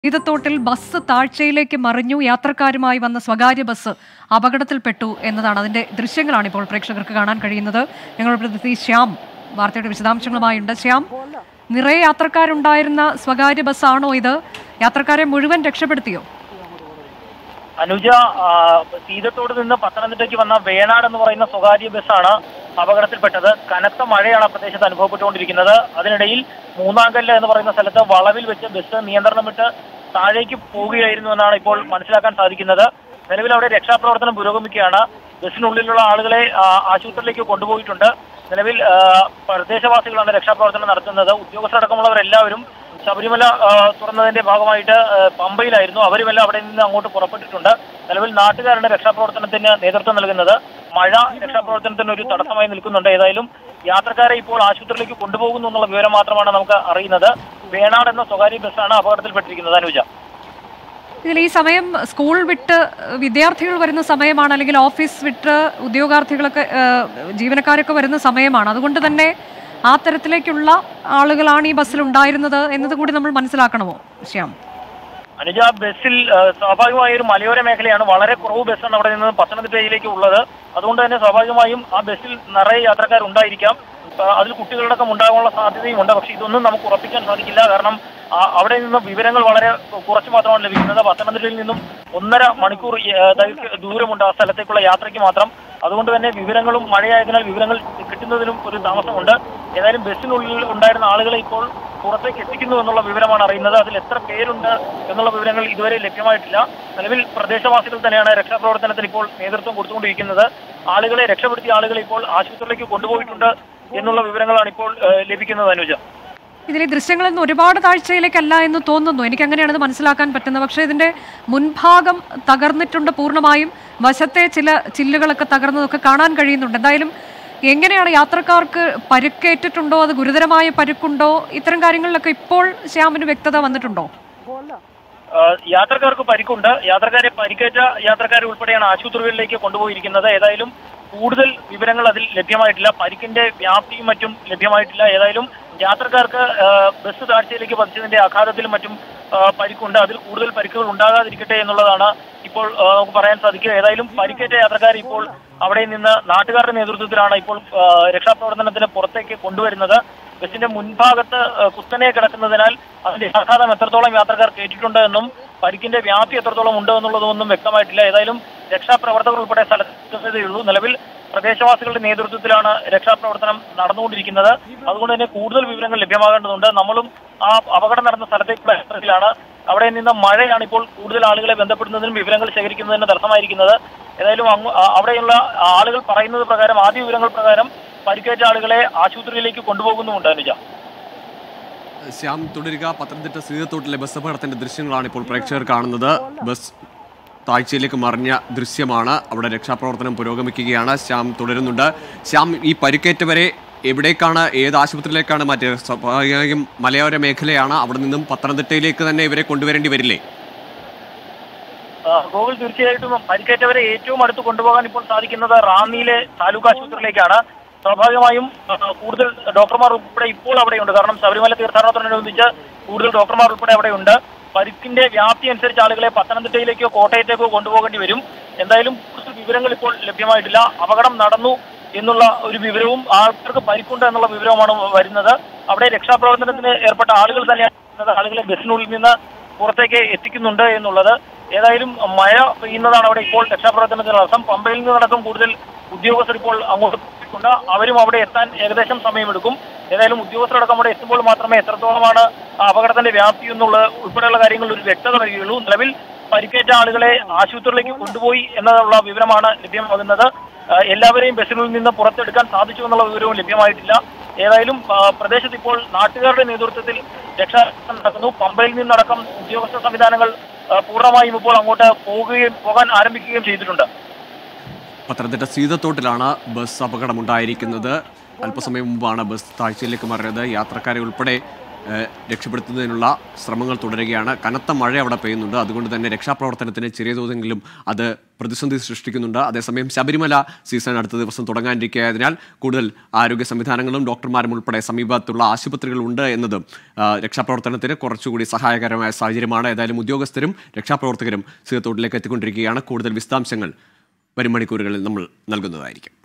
ഈതത്തോട്ടിൽ bus താഴ്ചയിലേക്ക് മറിഞ്ഞു യാത്രക്കാരുമായി വന്ന സ്വകാര്യ ബസ് അപകടത്തിൽപ്പെട്ടു എന്നതാണ് അതിന്റെ ദൃശ്യങ്ങളാണ് ഇപ്പോൾ പ്രേക്ഷകർക്ക് കാണാൻ കഴിയുന്നത് ഞങ്ങളുടെ പ്രതിനിധി ശ്യാം വാർത്തയുടെ വിശദാംശങ്ങളുമായുണ്ട് ശ്യാം നിറയെ യാത്രക്കാരുണ്ടായിരുന്ന സ്വകാര്യ ബസ്സാണോ ഇത് യാത്രക്കാരെ മുഴുവൻ രക്ഷപ്പെടുത്തിയോ അനുജ ആ, സീതത്തോട് നിന്ന് പത്തനംതിട്ടയ്ക്ക് വന്ന വേണാട് എന്ന് പറയുന്ന സ്വകാര്യ ബസ്സാണ് അപകടത്തിൽപ്പെട്ടത് കനത്ത മഴയാണ് ആ പ്രദേശത്ത് അനുഭവപ്പെട്ടുകൊണ്ടിരിക്കുന്നത് അതിനിടയിൽ മൂന്നാംകല്ല് എന്ന് പറയുന്ന സ്ഥലത്ത് വളവിൽ വെച്ച് ബസ് നിയന്ത്രണം വിട്ട് താഴേക്ക് പോവുകയായിരുന്നു എന്നാണ് ഇപ്പോൾ മനസ്സിലാക്കാൻ സാധിക്കുന്നത് നിലവിൽ അവിടെ രക്ഷാപ്രവർത്തനം പുരോഗമിക്കുകയാണ് ബസ്സിനുള്ളിലുള്ള ആളുകളെ ആ, ആശുപത്രിയിലേക്ക് കൊണ്ടുപോയിട്ടുണ്ട് നിലവിൽ ആ, പ്രദേശവാസികളാണ് രക്ഷാപ്രവർത്തനം നടത്തുന്നത് ഉദ്യോഗസ്ഥരടക്കമുള്ളവരെല്ലാവരും ശബരിമല ആ, തുറന്നതിന്റെ ഭാഗമായിട്ട് ആ, പമ്പയിലായിരുന്നു അവരുമെല്ലാം അവിടെ നിന്ന് അങ്ങോട്ട് പുറപ്പെട്ടിട്ടുണ്ട് നിലവിൽ നാട്ടുകാരാണ് രക്ഷാപ്രവർത്തനത്തിന് നേതൃത്വം നൽകുന്നത് മഴ രക്ഷാപ്രവർത്തനത്തിന് ഒരു തടസ്സമായി നിൽക്കുന്നുണ്ട് ഏതായാലും യാത്രക്കാരെ ഇപ്പോൾ ആശുപത്രിയിലേക്ക് കൊണ്ടുപോകുന്നു എന്നുള്ള വിവരം മാത്രമാണ് നമുക്ക് അറിയുന്നത് വേണാട് എന്ന സ്വകാര്യ ബസ്സാണ് അപകടത്തിൽപ്പെട്ടിരിക്കുന്നത് അനുജ ഇതിൽ ഈ സമയം സ്കൂൾ വിട്ട് വിദ്യാർത്ഥികൾ വരുന്ന സമയമാണ് അല്ലെങ്കിൽ ഓഫീസ് വിട്ട് ഉദ്യോഗാർത്ഥികളൊക്കെ ഏഹ്, ജീവനക്കാരൊക്കെ വരുന്ന സമയമാണ് അതുകൊണ്ട് തന്നെ ആ തരത്തിലേക്കുള്ള ആളുകളാണ് ഈ ബസ്സിൽ ഉണ്ടായിരുന്നത് എന്നത് കൂടി നമ്മൾ മനസ്സിലാക്കണമോ ശ്യാം അനുജ ബസ്സിൽ ആ, സ്വാഭാവികമായ ഒരു മലയോര മേഖലയാണ് വളരെ കുറവ് ബസ്സാണ് അവിടെ നിന്ന് പത്തനംതിട്ടയിലേക്ക് ഉള്ളത് അതുകൊണ്ട് തന്നെ സ്വാഭാവികമായും ആ ബസ്സിൽ നിറയെ യാത്രക്കാരുണ്ടായിരിക്കാം ആ, അതിൽ കുട്ടികളടക്കം ഉണ്ടാകാനുള്ള സാധ്യതയും ഉണ്ട് പക്ഷേ ഇതൊന്നും നമുക്ക് ഉറപ്പിക്കാൻ സാധിക്കില്ല കാരണം ആ, അവിടെ നിന്ന് വിവരങ്ങൾ വളരെ കുറച്ച് മാത്രമാണ് ലഭിക്കുന്നത് പത്തനംതിട്ടയിൽ നിന്നും ഒന്നര മണിക്കൂർ ആ, ദൈർഘ്യ ദൂരമുണ്ട് ആ സ്ഥലത്തേക്കുള്ള യാത്രയ്ക്ക് മാത്രം അതുകൊണ്ട് തന്നെ വിവരങ്ങളും മഴയായതിനാൽ വിവരങ്ങൾ കിട്ടുന്നതിനും ഒരു താമസമുണ്ട് ഏതായാലും ബസ്സിനുള്ളിൽ ഉണ്ടായിരുന്ന ആളുകളെ ഇപ്പോൾ പുറത്തേക്ക് എത്തിക്കുന്നു എന്നുള്ള വിവരമാണ് അറിയുന്നത് അതിൽ എത്ര പേരുണ്ട് എന്നുള്ള വിവരങ്ങൾ ഇതുവരെ ലഭ്യമായിട്ടില്ല നിലവിൽ പ്രദേശവാസികൾ തന്നെയാണ് രക്ഷാപ്രവർത്തനത്തിന് ഇപ്പോൾ നേതൃത്വം കൊടുത്തുകൊണ്ടിരിക്കുന്നത് ആളുകളെ രക്ഷപ്പെടുത്തിയ ആളുകളെ ഇപ്പോൾ ആശുപത്രിയിലേക്ക് കൊണ്ടുപോയിട്ടുണ്ട് എന്നുള്ള വിവരങ്ങളാണ് ഇപ്പോൾ ഏഹ്, ലഭിക്കുന്നത് അനുജ ഇതിലെ ദൃശ്യങ്ങളിൽ നിന്ന് ഒരുപാട് താഴ്ചയിലേക്കല്ല എന്ന് തോന്നുന്നു എനിക്ക് അങ്ങനെയാണ് ഇത് മനസ്സിലാക്കാൻ പറ്റുന്നത് പക്ഷേ ഇതിന്റെ മുൻഭാഗം തകർന്നിട്ടുണ്ട് പൂർണ്ണമായും വശത്തെ ചില ചില്ലുകളൊക്കെ തകർന്നതൊക്കെ കാണാൻ കഴിയുന്നുണ്ട് എന്തായാലും എങ്ങനെയാണ് യാത്രക്കാർക്ക് പരുക്കേറ്റിട്ടുണ്ടോ അത് ഗുരുതരമായ പരുക്കുണ്ടോ ഇത്തരം കാര്യങ്ങളിലൊക്കെ ഇപ്പോൾ ശ്യാമിന് വ്യക്തത വന്നിട്ടുണ്ടോ ഏഹ്, യാത്രക്കാർക്ക് പരിക്കുണ്ട് യാത്രക്കാരെ പരിക്കേറ്റ യാത്രക്കാരെ ഉൾപ്പെടെയാണ് ആശുപത്രികളിലേക്ക് കൊണ്ടുപോയിരിക്കുന്നത് ഏതായാലും കൂടുതൽ വിവരങ്ങൾ അതിൽ ലഭ്യമായിട്ടില്ല പരിക്കിന്റെ വ്യാപ്തിയും മറ്റും ലഭ്യമായിട്ടില്ല ഏതായാലും യാത്രക്കാർക്ക് ഏഹ്, ബസ് താഴ്ചയിലേക്ക് പതിച്ചതിന്റെ ആഘാതത്തിലും മറ്റും ഏഹ്, പരിക്കുണ്ട് അതിൽ കൂടുതൽ പരിക്കുകൾ ഉണ്ടാകാതിരിക്കട്ടെ എന്നുള്ളതാണ് ഇപ്പോൾ ഏഹ്, നമുക്ക് പറയാൻ സാധിക്കുക ഏതായാലും പരിക്കേറ്റ യാത്രക്കാർ ഇപ്പോൾ അവിടെ നിന്ന് നാട്ടുകാരുടെ നേതൃത്വത്തിലാണ് ഇപ്പോൾ ഏഹ്, രക്ഷാപ്രവർത്തനത്തിന് പുറത്തേക്ക് കൊണ്ടുവരുന്നത് ബസിന്റെ മുൻഭാഗത്ത് ഏഹ്, കുത്തനെ കിടക്കുന്നതിനാൽ അതിന്റെ ആഘാതം എത്രത്തോളം യാത്രക്കാർ കേട്ടിട്ടുണ്ട് എന്നും പരിക്കിന്റെ വ്യാപ്തി എത്രത്തോളം ഉണ്ട് എന്നുള്ളതൊന്നും വ്യക്തമായിട്ടില്ല ഏതായാലും രക്ഷാപ്രവർത്തകർ ഉൾപ്പെടെ സ്ഥലത്തുള്ളൂ നിലവിൽ പ്രദേശവാസികളുടെ നേതൃത്വത്തിലാണ് രക്ഷാപ്രവർത്തനം നടന്നുകൊണ്ടിരിക്കുന്നത് അതുകൊണ്ട് തന്നെ കൂടുതൽ വിവരങ്ങൾ ലഭ്യമാകേണ്ടതുണ്ട് നമ്മളും ആ അപകടം നടന്ന സ്ഥലത്തേക്കുള്ള യാത്രയിലാണ് അവിടെ നിന്ന് മഴയാണ് ഇപ്പോൾ കൂടുതൽ ആളുകളെ ബന്ധപ്പെടുന്നതിനും വിവരങ്ങൾ ശേഖരിക്കുന്നതിന് തടസ്സമായിരിക്കുന്നത് ഏതായാലും അങ്ങ് ആ- അവിടെയുള്ള ആളുകൾ പറയുന്നത് പ്രകാരം ആദ്യ വിവരങ്ങൾ പ്രകാരം പരിക്കേറ്റ ആളുകളെ ആശുപത്രിയിലേക്ക് കൊണ്ടുപോകുന്നുമുണ്ട് അനുജ ശ്യാം തുടരുക പത്തനംതിട്ട സീതത്തോട്ടിലെ ബസ് അപകടത്തിന്റെ ദൃശ്യങ്ങളാണ് ഇപ്പോൾ പ്രേക്ഷകർ കാണുന്നത് ബസ് താഴ്ചയിലേക്ക് മറിഞ്ഞ ദൃശ്യമാണ് അവിടെ രക്ഷാപ്രവർത്തനം പുരോഗമിക്കുകയാണ് ശ്യാം തുടരുന്നുണ്ട് ശ്യാം ഈ പരിക്കേറ്റവരെ എവിടേക്കാണ് ഏത് ആശുപത്രിയിലേക്കാണ് മാറ്റിയത് സ്വാഭാവികമായും മലയോര മേഖലയാണ് അവിടെ നിന്നും പത്തനംതിട്ടയിലേക്ക് തന്നെ ഇവരെ കൊണ്ടുവരേണ്ടി വരില്ലേ ആ, ഗോകുൽ തീർച്ചയായിട്ടും പരിക്കേറ്റവരെ ഏറ്റവും അടുത്ത് കൊണ്ടുപോകാൻ ഇപ്പോൾ സാധിക്കുന്നത് റാന്നിയിലെ താലൂക്ക് ആശുപത്രിയിലേക്കാണ് സ്വാഭാവികമായും ആ, കൂടുതൽ ഡോക്ടർമാർ ഉൾപ്പെടെ ഇപ്പോൾ അവിടെയുണ്ട് കാരണം ശബരിമല തീർത്ഥാടനത്തോടനുബന്ധിച്ച് കൂടുതൽ ഡോക്ടർമാർ ഉൾപ്പെടെ അവിടെയുണ്ട് പരിക്കിന്റെ വ്യാപ്തി അനുസരിച്ച് ആളുകളെ പത്തനംതിട്ടയിലേക്കോ കോട്ടയത്തേക്കോ കൊണ്ടുപോകേണ്ടി വരും എന്തായാലും കൂടുതൽ വിവരങ്ങൾ ഇപ്പോൾ ലഭ്യമായിട്ടില്ല അപകടം നടന്നു എന്നുള്ള ഒരു വിവരവും ആൾക്കാർക്ക് പരിക്കുണ്ട് എന്നുള്ള വിവരവുമാണ് വരുന്നത് അവിടെ രക്ഷാപ്രവർത്തനത്തിന് ഏർപ്പെട്ട ആളുകൾ തന്നെയാണ് പറയുന്നത്. ആളുകളെ ബസ്സിനുള്ളിൽ നിന്ന് പുറത്തേക്ക് എത്തിക്കുന്നുണ്ട് എന്നുള്ളത് ഏതായാലും മഴ പെയ്യുന്നതാണ് അവിടെ ഇപ്പോൾ രക്ഷാപ്രവർത്തനത്തിന് അർത്ഥം പമ്പയിൽ നിന്നടക്കം കൂടുതൽ ഉദ്യോഗസ്ഥർ ഇപ്പോൾ അങ്ങോട്ട് പോയിട്ടുണ്ട് അവരും അവിടെ എത്താൻ ഏകദേശം സമയമെടുക്കും ഏതായാലും ഉദ്യോഗസ്ഥരടക്കം അവിടെ എത്തുമ്പോൾ മാത്രമേ എത്രത്തോളമാണ് ആ അപകടത്തിന്റെ വ്യാപ്തി എന്നുള്ള ഉൾപ്പെടെയുള്ള കാര്യങ്ങളിൽ ഒരു വ്യക്തത വരികയുള്ളൂ നിലവിൽ പരിക്കേറ്റ ആളുകളെ ആശുപത്രിയിലേക്ക് കൊണ്ടുപോയി എന്നുള്ള വിവരമാണ് ലഭ്യമാകുന്നത് ആ, എല്ലാവരെയും ബസ്സിനുള്ളിൽ നിന്ന് പുറത്തെടുക്കാൻ സാധിച്ചു എന്നുള്ള വിവരവും ലഭ്യമായിട്ടില്ല ഏതായാലും ആ, പ്രദേശത്ത് ഇപ്പോൾ നാട്ടുകാരുടെ നേതൃത്വത്തിൽ രക്ഷാപ്രവർത്തനം നടക്കുന്നു പമ്പയിൽ നിന്നടക്കം ഉദ്യോഗസ്ഥ സംവിധാനങ്ങൾ ആ, പൂർണ്ണമായും ഇപ്പോൾ അങ്ങോട്ട് പോകുകയും പോകാൻ ആരംഭിക്കുകയും ചെയ്തിട്ടുണ്ട് പത്തനംതിട്ട സീതത്തോട്ടിലാണ് ബസ് അപകടമുണ്ടായിരിക്കുന്നത് അല്പസമയം മുമ്പാണ് ബസ് താഴ്ചയിലേക്ക് മറിഞ്ഞത് യാത്രക്കാരെ ഉൾപ്പെടെ ഏഹ്, രക്ഷപ്പെടുത്തുന്നതിനുള്ള ശ്രമങ്ങൾ തുടരുകയാണ് കനത്ത മഴ അവിടെ പെയ്യുന്നുണ്ട് അതുകൊണ്ട് തന്നെ രക്ഷാപ്രവർത്തനത്തിന് ചെറിയ തോതെങ്കിലും അത് പ്രതിസന്ധി സൃഷ്ടിക്കുന്നുണ്ട് അതേസമയം ശബരിമല സീസൺ അടുത്ത ദിവസം തുടങ്ങാനിരിക്കുകയായതിനാൽ കൂടുതൽ ആരോഗ്യ സംവിധാനങ്ങളും ഡോക്ടർമാരും ഉൾപ്പെടെ സമീപത്തുള്ള ആശുപത്രികളുണ്ട് എന്നതും ആ, രക്ഷാപ്രവർത്തനത്തിന് കുറച്ചുകൂടി സഹായകരമായ സാഹചര്യമാണ് ഏതായാലും ഉദ്യോഗസ്ഥരും രക്ഷാപ്രവർത്തകരും സീതത്തോട്ടിലേക്ക് എത്തിക്കൊണ്ടിരിക്കുകയാണ് കൂടുതൽ വിശദാംശങ്ങൾ വരും മണിക്കൂറുകളിൽ നമ്മൾ നൽകുന്നതായിരിക്കും